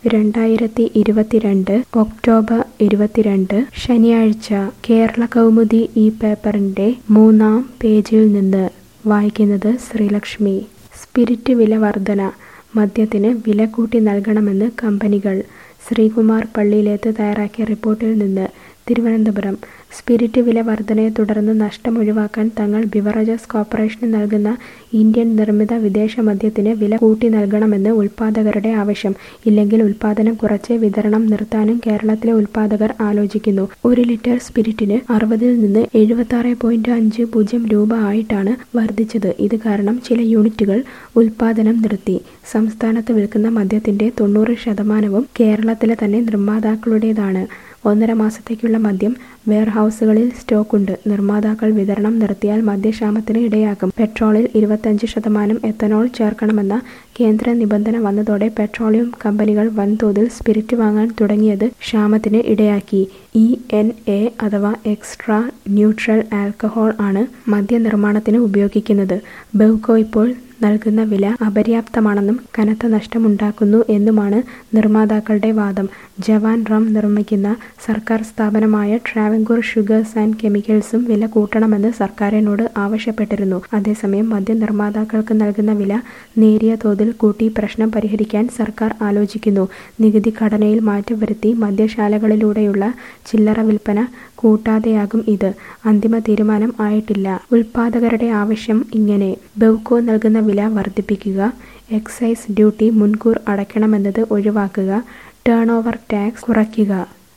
രണ്ടായിരത്തി ഇരുപത്തിരണ്ട് ഒക്ടോബർ ഇരുപത്തിരണ്ട് ശനിയാഴ്ച കേരള കൗമുദി ഈ പേപ്പറിന്റെ മൂന്നാം പേജിൽ നിന്ന് വായിക്കുന്നത് ശ്രീലക്ഷ്മി സ്പിരിറ്റ് വില വർധന മദ്യത്തിന് വില കൂട്ടി നൽകണമെന്ന് കമ്പനികൾ ശ്രീകുമാർ പള്ളിയിലേത്ത് തയ്യാറാക്കിയ റിപ്പോർട്ടിൽ നിന്ന് തിരുവനന്തപുരം സ്പിരിറ്റ് വില വർധനയെ തുടർന്ന് നഷ്ടം ഒഴിവാക്കാൻ തങ്ങൾ ബിവറേജസ് കോർപ്പറേഷന് നൽകുന്ന ഇന്ത്യൻ നിർമ്മിത വിദേശ മദ്യത്തിന് വില കൂട്ടി നൽകണമെന്ന് ഉൽപ്പാദകരുടെ ആവശ്യം ഇല്ലെങ്കിൽ ഉൽപ്പാദനം കുറച്ച് വിതരണം നിർത്താനും കേരളത്തിലെ ഉൽപ്പാദകർ ആലോചിക്കുന്നു ഒരു ലിറ്റർ സ്പിരിറ്റിന് അറുപതിൽ നിന്ന് എഴുപത്തി പോയിന്റ് അഞ്ച് പൂജ്യം രൂപ ആയിട്ടാണ് വർദ്ധിച്ചത് ഇത് കാരണം ചില യൂണിറ്റുകൾ ഉൽപ്പാദനം നിർത്തി സംസ്ഥാനത്ത് വിൽക്കുന്ന മദ്യത്തിന്റെ തൊണ്ണൂറ് ശതമാനവും കേരളത്തിലെ തന്നെ നിർമ്മാതാക്കളുടേതാണ് ഒന്നര മാസത്തേക്കുള്ള മദ്യം വെയർഹൌസുകളിൽ സ്റ്റോക്കുണ്ട് നിർമ്മാതാക്കൾ വിതരണം നിർത്തിയാൽ മദ്യക്ഷാമത്തിന് ഇടയാക്കും പെട്രോളിൽ ഇരുപത്തഞ്ച് ശതമാനം എത്തനോൾ ചേർക്കണമെന്ന കേന്ദ്ര നിബന്ധന വന്നതോടെ പെട്രോളിയം കമ്പനികൾ വൻതോതിൽ സ്പിരിറ്റ് വാങ്ങാൻ തുടങ്ങിയത് ക്ഷാമത്തിന് ഇടയാക്കി ഇ എൻ എ അഥവാ എക്സ്ട്രാ ന്യൂട്രൽ ആൽക്കഹോൾ ആണ് മദ്യനിർമ്മാണത്തിന് ഉപയോഗിക്കുന്നത് ബെവ്കോ ഇപ്പോൾ നൽകുന്ന വില അപര്യാപ്തമാണെന്നും കനത്ത നഷ്ടമുണ്ടാക്കുന്നു എന്നുമാണ് നിർമ്മാതാക്കളുടെ വാദം ജവാൻ റം നിർമ്മിക്കുന്ന സർക്കാർ സ്ഥാപനമായ ട്രാവൻകൂർ ഷുഗേഴ്സ് ആൻഡ് കെമിക്കൽസും വില കൂട്ടണമെന്ന് സർക്കാരിനോട് ആവശ്യപ്പെട്ടിരുന്നു അതേസമയം മദ്യ നിർമ്മാതാക്കൾക്ക് നൽകുന്ന വില നേരിയ തോതിൽ കൂട്ടി പ്രശ്നം പരിഹരിക്കാൻ സർക്കാർ ആലോചിക്കുന്നു നികുതി ഘടനയിൽ മാറ്റം വരുത്തി മദ്യശാലകളിലൂടെയുള്ള ചില്ലറ വിൽപ്പന കൂട്ടാതെയാകും ഇത് അന്തിമ തീരുമാനം ആയിട്ടില്ല ഉൽപ്പാദകരുടെ ആവശ്യം ഇങ്ങനെ ബെവ്കോ നൽകുന്ന വില വർദ്ധിപ്പിക്കുക എക്സൈസ് ഡ്യൂട്ടി മുൻകൂർ അടയ്ക്കണമെന്നത് ഒഴിവാക്കുക ടേൺ ഓവർ ടാക്സ് കുറയ്ക്കുക